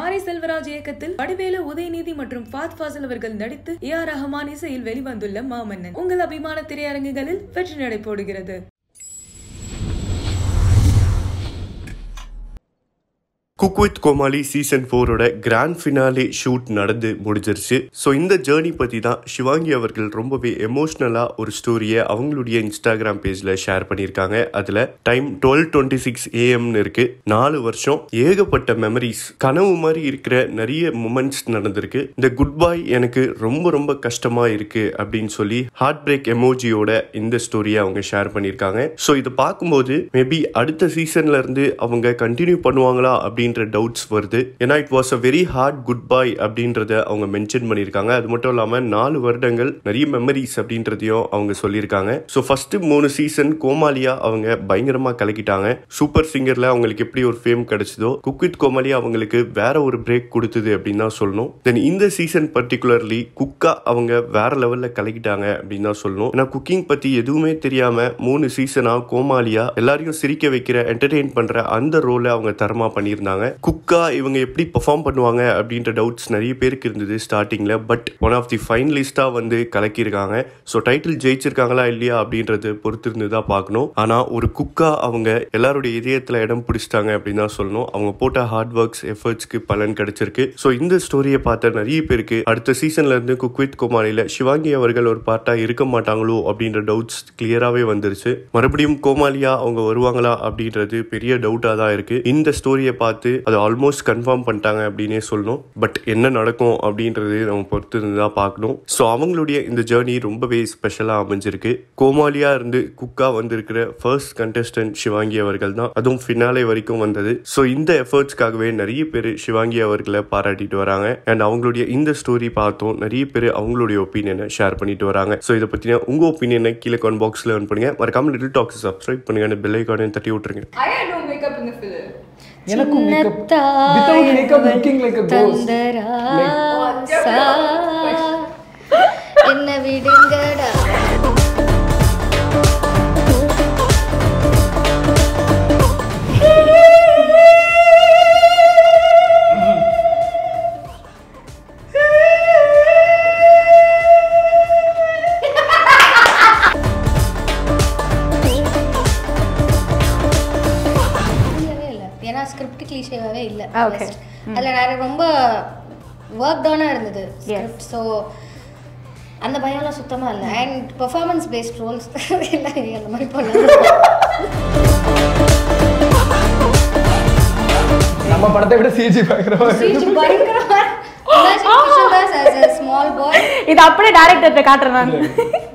மாரி செல்வராஜ் இயக்கத்தில் வடிவேலு உதயநிதி மற்றும் ஃபாத் ஃபாசில் அவர்கள் நடித்து ஏ ஆர் ரஹ்மான் இசையில் வெளிவந்துள்ள மாமன்னன் உங்கள் அபிமான திரையரங்குகளில் வெற்றி நடை போடுகிறது குக் வித் கோமாளி சீசன் ஃபோரோட கிராண்ட் ஃபினாலே ஷூட் நடந்து முடிஞ்சிருச்சு ஸோ இந்த ஜேர்னி பற்றி தான் சிவாங்கி அவர்கள் ரொம்பவே எமோஷ்னலாக ஒரு ஸ்டோரியை அவங்களுடைய இன்ஸ்டாகிராம் பேஜில் ஷேர் பண்ணியிருக்காங்க அதில் டைம் டுவெல் டுவெண்ட்டி சிக்ஸ் ஏஎம்னு இருக்கு நாலு வருஷம் ஏகப்பட்ட மெமரிஸ் கனவு மாதிரி இருக்கிற நிறைய மூமெண்ட்ஸ் நடந்திருக்கு இந்த குட் பாய் எனக்கு ரொம்ப ரொம்ப கஷ்டமாக இருக்கு அப்படின்னு சொல்லி ஹார்ட் பிரேக் எமோஜியோட இந்த ஸ்டோரியை அவங்க ஷேர் பண்ணியிருக்காங்க ஸோ இதை பார்க்கும்போது மேபி அடுத்த சீசன்ல இருந்து அவங்க கண்டினியூ பண்ணுவாங்களா அப்படின்ற டவுட்ஸ் வருது ஏன்னா it was a very hard good boy அப்படின்றத அவங்க மென்ஷன் பண்ணியிருக்காங்க அது மட்டும் இல்லாமல் நாலு வருடங்கள் நிறைய மெமரிஸ் அப்படின்றதையும் அவங்க சொல்லியிருக்காங்க ஸோ ஃபர்ஸ்ட் மூணு சீசன் கோமாலியா அவங்க பயங்கரமாக கலக்கிட்டாங்க சூப்பர் சிங்கர்ல அவங்களுக்கு எப்படி ஒரு ஃபேம் கிடைச்சதோ குக் வித் கோமாலியா அவங்களுக்கு வேற ஒரு பிரேக் கொடுத்தது அப்படின்னு தான் சொல்லணும் தென் இந்த சீசன் பர்டிகுலர்லி குக்கா அவங்க வேற லெவல்ல கலக்கிட்டாங்க அப்படின்னு தான் சொல்லணும் ஏன்னா குக்கிங் பத்தி எதுவுமே தெரியாம மூணு சீசனா கோமாலியா எல்லாரையும் சிரிக்க வைக்கிற என்டர்டெயின் பண்ற அந்த ரோலை அவங்க தரமா பண்ணியிருந்தாங்க குக்கா இவங்க எப்படி பெர்ஃபார்ம் பண்ணுவாங்க அப்படின்ற டவுட்ஸ் நிறைய பேருக்கு இருந்தது ஸ்டார்டிங்ல பட் ஒன் ஆஃப் தி ஃபைனலிஸ்டா வந்து கலக்கியிருக்காங்க ஸோ டைட்டில் ஜெயிச்சிருக்காங்களா இல்லையா அப்படின்றது பொறுத்து இருந்து தான் பார்க்கணும் ஆனா ஒரு குக்கா அவங்க எல்லாருடைய இதயத்துல இடம் பிடிச்சிட்டாங்க அப்படின்னு தான் சொல்லணும் அவங்க போட்ட ஹார்ட் ஒர்க்ஸ் எஃபர்ட்ஸ்க்கு பலன் கிடைச்சிருக்கு ஸோ இந்த ஸ்டோரியை பார்த்த நிறைய பேருக்கு அடுத்த சீசன்ல இருந்து குக் வித் கோமாளியில சிவாங்கி அவர்கள் ஒரு பார்ட்டா இருக்க மாட்டாங்களோ அப்படின்ற டவுட்ஸ் கிளியராகவே வந்துருச்சு மறுபடியும் கோமாளியா அவங்க வருவாங்களா அப்படின்றது பெரிய டவுட்டாக தான் இருக்கு இந்த ஸ்டோரியை பார்த்து அது ஆல்மோஸ்ட் கன்ஃபார்ம் பண்ணிட்டாங்க அப்படின்னே சொல்லணும் பட் என்ன நடக்கும் அப்படின்றது நம்ம பொறுத்து இருந்து தான் பார்க்கணும் ஸோ அவங்களுடைய இந்த ஜேர்னி ரொம்பவே ஸ்பெஷலாக அமைஞ்சிருக்கு கோமாளியா இருந்து குக்கா வந்திருக்கிற ஃபர்ஸ்ட் கண்டஸ்டன்ட் சிவாங்கி அவர்கள் தான் அதுவும் ஃபினாலே வரைக்கும் வந்தது ஸோ இந்த எஃபர்ட்ஸ்க்காகவே நிறைய பேர் சிவாங்கி அவர்களை பாராட்டிட்டு வராங்க அண்ட் அவங்களுடைய இந்த ஸ்டோரி பார்த்தோம் நிறைய பேர் அவங்களுடைய ஒப்பீனியனை ஷேர் பண்ணிட்டு வராங்க ஸோ இதை பற்றின உங்கள் ஒப்பீனியனை கீழே கமெண்ட் பாக்ஸில் earn பண்ணுங்க மறக்காம லிட்டில் டாக்ஸ் சப்ஸ்கிரைப் பண்ணுங்க அந்த பெல் ஐக்கானையும் தட்டி விட்டுருங்க I had no makeup in the film. எனக்கும் makeup without makeup looking like a ghost தந்தராசா என்ன விடுங்கடா இல்லவே இல்ல. ஏன்னா ஸ்கிரிப்ட் கிளீஷேவாவே இல்லை Okay. அதில் நிறைய ரொம்ப ஒர்க் டவுனாக இருந்தது ஸ்கிரிப்ட் ஸோ அந்த பயம்லாம் சுத்தமாக இல்லை அண்ட் பெர்ஃபார்மன்ஸ் பேஸ்ட் ரோல்ஸ் எல்லாம் அந்த மாதிரி பண்ணலாம் நம்ம படத்தை விட சிஜி பார்க்குறோம் பயங்கரமாக ஸ்மால் பாய் இது அப்படியே டேரக்டர்கிட்ட காட்டுறேன் நான்